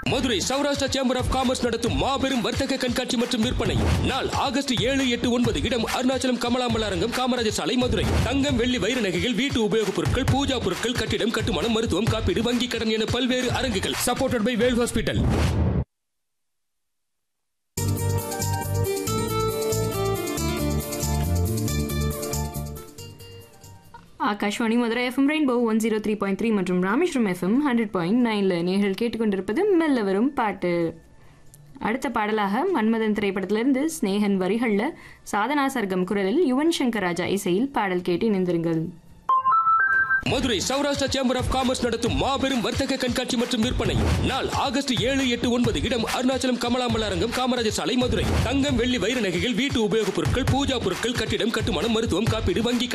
Madurai Saurashtra chamber of commerce நடத்தும் மாபெரும் வர்த்தக கண்காட்சி மற்றும் விற்பனை நாள் ஆகஸ்ட் ஏழு எட்டு ஒன்பது இடம் அருணாச்சலம் கமலாம்பல் அரங்கம் காமராஜர் சாலை மதுரை தங்கம் வெள்ளி வைர நகைகள் வீட்டு உபயோகப் பொருட்கள் பூஜா பொருட்கள் கட்டிடம் கட்டுமானம் மருத்துவம் காப்பீடு வங்கி கடன் என பல்வேறு அரங்குகள் supported by Vel hospital Akashvani Madurai FM rainbow one zero three point three மற்றும் ராமேஸ்வரம் எஃப்எம் ஹண்ட்ரட் பாயிண்ட் நைனில் நீங்கள் கேட்டுக்கொண்டிருப்பது மெல்ல வரும் பாட்டு அடுத்த பாடலாக மன்மதன் திரைப்படத்திலிருந்து ஸ்னேகன் வரிகளில் சாதனா சர்க்கம் குரலில் யுவன் சங்கர் ராஜா இசையில் பாடல் கேட்டு இணைந்திருங்கள் Madurai Saurashtra chamber of commerce நடத்தும் மாபெரும் வர்த்தக கண்காட்சி மற்றும் விற்பனை நாள் ஆகஸ்ட் ஏழு எட்டு ஒன்பது இடம் அருணாச்சலம் கமலாம்பல் அரங்கம் காமராஜர் சாலை மதுரை தங்கம் வெள்ளி வைர நகைகள் வீட்டு உபயோகப் பொருட்கள் பூஜா பொருட்கள் கட்டிடம் கட்டுமானம் மருத்துவம் காப்பீடு வங்கி